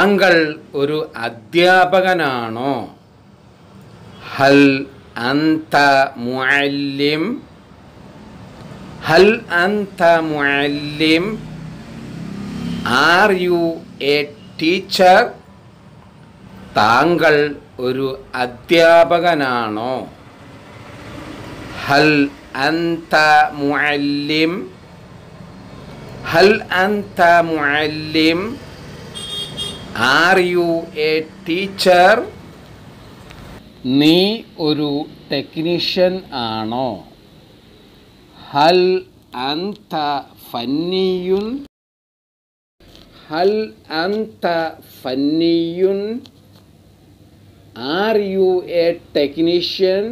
താങ്കൾ ഒരു അധ്യാപകനാണോ ഹൽ അന്ത മുഅല്ലിം ഹൽ അന്ത മുഅല്ലിം ആർ യു എ ടീച്ചർ താങ്കൾ ഒരു അധ്യാപകനാണോ ഹൽ അന്ത മുഅല്ലിം ഹൽ അന്ത മുഅല്ലിം ആർ യു എ ടീച്ചർ നീ ഒരു ടെക്നീഷ്യൻ ആണോ ഹൽ അന്ത ഫന്നിയുൻ ഹൽ അന്ത ഫന്നിയുൻ ആർ യു എ ടെക്നീഷ്യൻ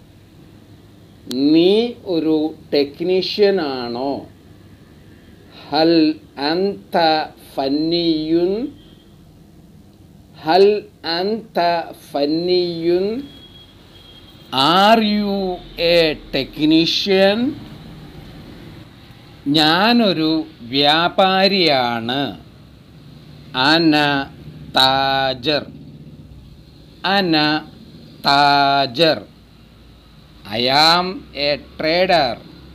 നീ ഒരു ടെക്നീഷ്യൻ ആണോ ഹൽ അന്ത ഫന്നിയുൻ ഹൽ അന്ത ഫന്നിയുൻ ആർ യു എ ടെക്നീഷ്യൻ ഞാനൊരു വ്യാപാരിയാണ് അന താജർ അന താജർ ഐ ആം എ ട്രേഡർ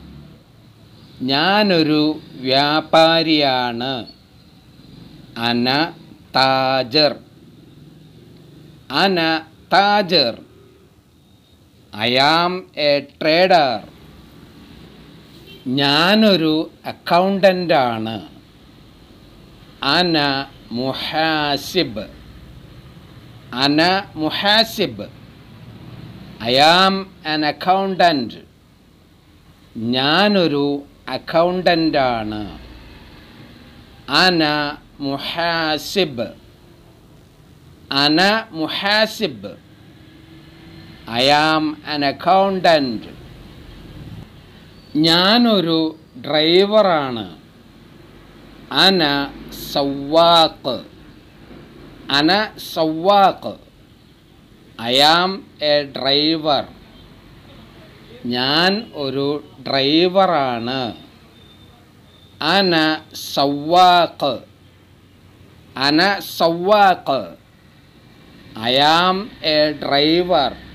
ഞാനൊരു വ്യാപാരിയാണ് അന താജർ അന താജർ ഐ ആം എ ട്രേഡർ ഞാനൊരു അക്കൗണ്ടൻ്റാണ് അന മുഹാസിബ് അന മുഹാസിബ് ഐ ആം ആൻ അക്കൗണ്ടൻറ്റ് ഞാനൊരു അക്കൗണ്ടൻ്റാണ് അന മുഹാസിബ് അന മുഹാസിബ് ഐ ആം ആൻ അക്കൗണ്ടൻറ്റ് ഞാനൊരു ഡ്രൈവറാണ് അന സവാക്ക് അന സവാക്ക് ഐ ആം എ ഡ്രൈവർ ഞാൻ ഒരു ഡ്രൈവറാണ് അന സവാക്ക് അന സവാക്ക് ഐ ആം എ ഡ്രൈവർ